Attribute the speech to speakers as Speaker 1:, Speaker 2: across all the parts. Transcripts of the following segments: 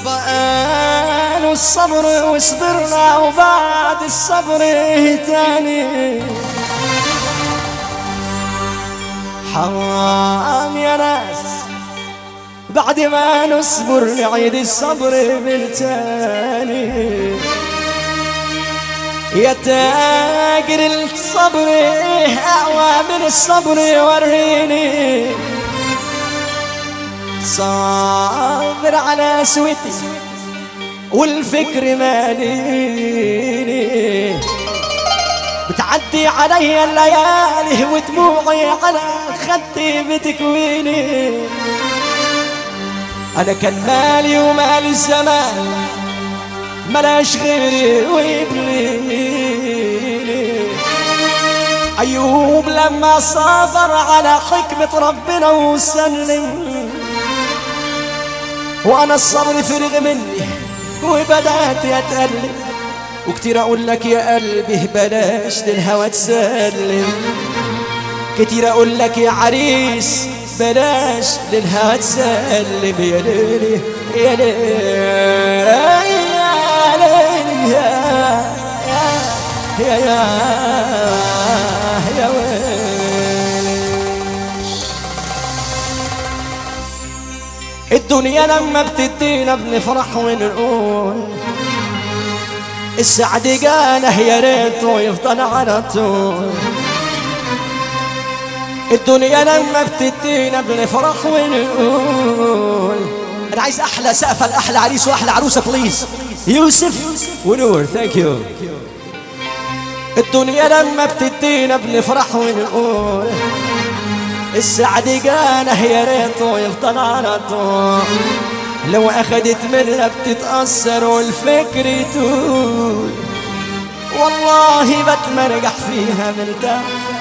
Speaker 1: يبقى الصبر وصبرنا وبعد الصبر تاني حرام يا ناس بعد ما نصبر نعيد الصبر بالتاني يا تاجر الصبر اقوى من الصبر وريني صابر على سويتي والفكر ماليني بتعدي علي الليالي ودموعي على خدي بتكويني انا كان مالي ومال الزمان ملاش غيري ويبليني أيوب لما صبر على حكمة ربنا وسلم وأنا الصبر فرغ مني وبدأت أتألم وكتير أقول لك يا قلبي بلاش للهوى تسلم كتير أقول لك يا عريس بلاش للهوى تسلم يا ليلي يا ليلي يا يا يا يا ويلي الدنيا لما بتدينا بنفرح ونقول السعد جانا يا ريته يفضل على طول الدنيا لما بتدينا بنفرح ونقول انا عايز احلى سقفه لاحلى عريس واحلى عروسه بليز يوسف ونور ثانك يو الدنيا لما بتدينا بنفرح ونقول السعد جانا يا ريته يفضل على طول لو اخدت منا بتتأثر والفكر يطول والله بتمرجح فيها مرتاح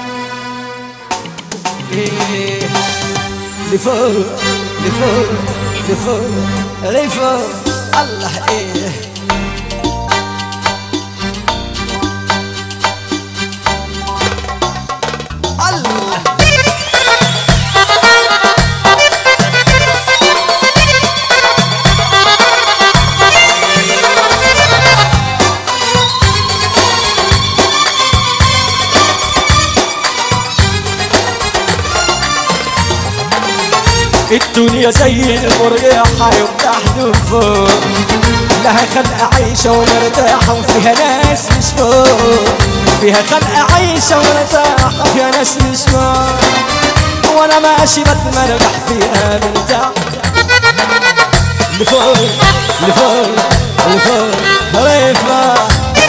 Speaker 1: إيه لفوق لفوق لفوق لفوق الله ايه الله الدنيا زي المريحة يوم تحت وفوق لها خلق عيشة ومرتاحة وفيها ناس مش فوق فيها خلق عيشة ومرتاحة وفيها ناس مش فوق وانا ماشي بتمرجح فيها مرتاح لفوق لفوق لفوق لفوق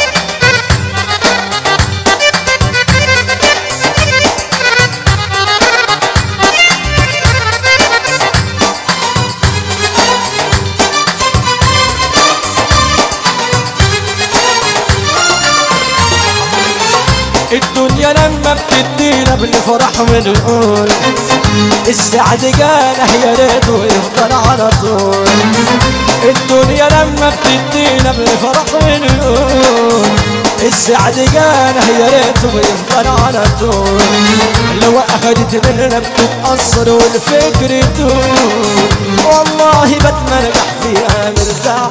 Speaker 1: الدنيا لما بتدينا بنفرح ونقول السعد جانا يا ريته يفضل على طول الدنيا لما بتدينا بنفرح ونقول السعد جانا يا ريته يفضل على طول لو اخدت مننا بتتأثر والفكر يطول والله بتمرجح فيها مرتاح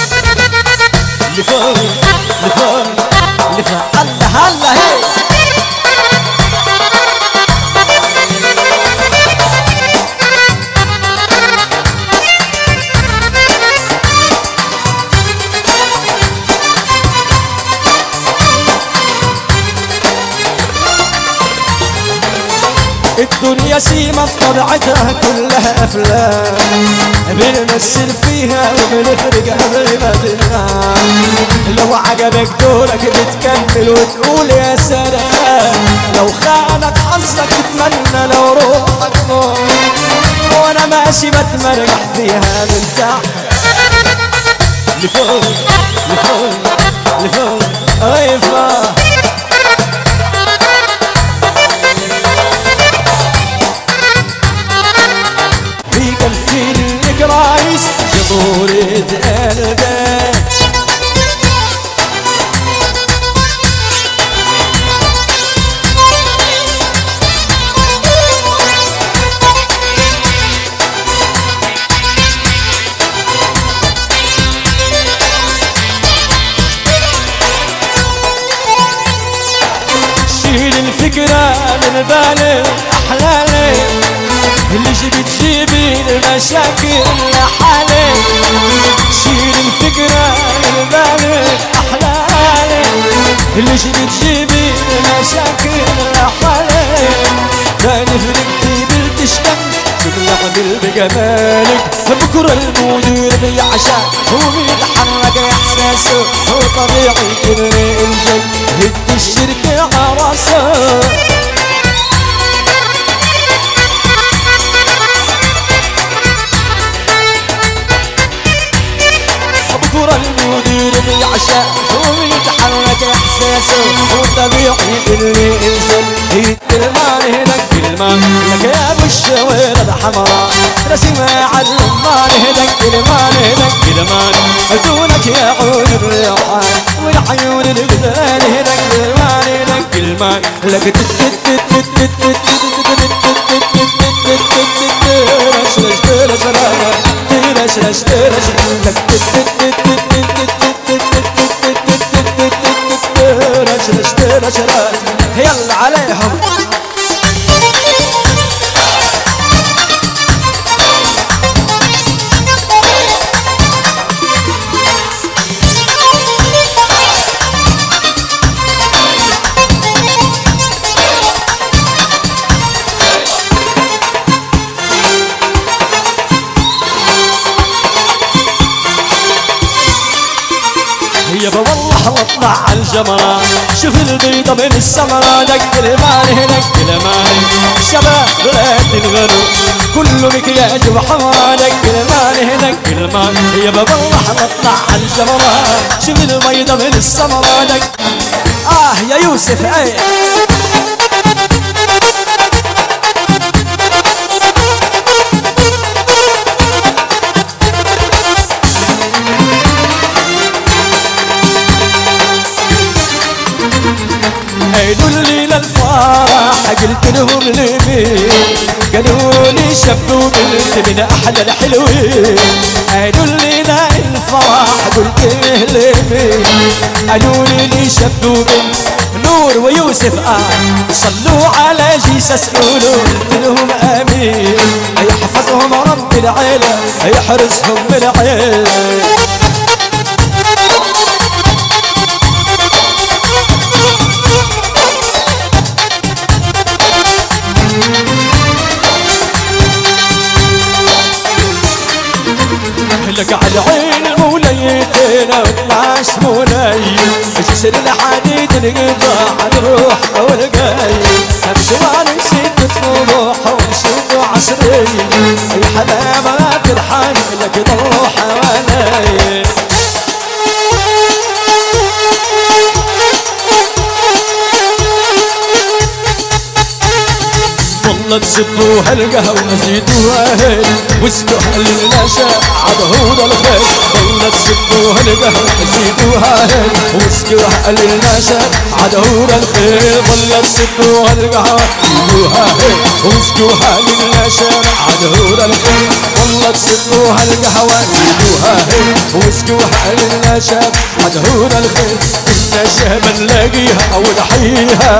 Speaker 1: لفوق لفوق لفوق هلا هلا هي الدنيا سيمة طبيعتها كلها أفلام بنمثل فيها وبنخرج قبل ما تنام لو عجبك دورك بتكمل وتقول يا سلام لو خانك حظك تتمنى لو روحك نور وانا ماشي بتمرجح فيها من تحت لفوق لفوق لفوق اي فوق في قلبي القرايس جبورة قلبي الفكرة من بالي أحلالي اللي جبت جيبي المشاكل لحالي شيل الفكرة من بالي أحلالي اللي جبت جيبي المشاكل لحالي تاني فرقتي بالتشكن تبلغ بجمالك بكرة المدير بيعشق هو بيتحرك احساسه هو طبيعي كبري الجن هد الشركة عراسه بكرة المدير بيعشق هو بيتحرك احساسه هو طبيعي اللي انزل هي كلمان هناك كلمان لك يا ابو الشوارع حمراء رسمة على الرمان هناك كلمان هناك كلمان دونك يا عود الريحان والعيون الغزال هناك كلمان هناك كلمان لك تت تت تت تت تت يلا عليهم يابا والله واطلع على الجمرة شوف البيضة من السمرة دق المال دق المال شباب بلاد الغرب كله مكياج وحمرة دق المال دق المال يابا والله واطلع على الجمرة شوف البيضة من السمرة دق اه يا يوسف ايه قالوا لي للفرح قلت لهم لمين قالوا لي شاب وبنت من احلى الحلوين قالوا لي لا الفرح قلت لمين قالوا لي لي شاب وبنت نور ويوسف آه صلوا على جيسس قولوا قلت لهم امين يحفظهم رب العيلة يحرسهم من العيلة لك على عين موليتنا وطلعش مولاي جسر الحديد القطع نروح والقاي امشي وانا نسيت طموح ونشوف عصري يا حبابة ترحم لك ضلوا حوالي والله تسبوها القهوة زيدوها هيل واسقوها للنشاء عبهود الخير والله تسبوها القهوة زيدوها هيل واسقوها للنشاء عبهود الخير والله تسبوها القهوة زيدوها هيل واسقوها للنشاء عبهود الخير والله تسبوها القهوة زيدوها هيل واسقوها للنشاء عبهود الخير النشاء بنلاقيها ونحييها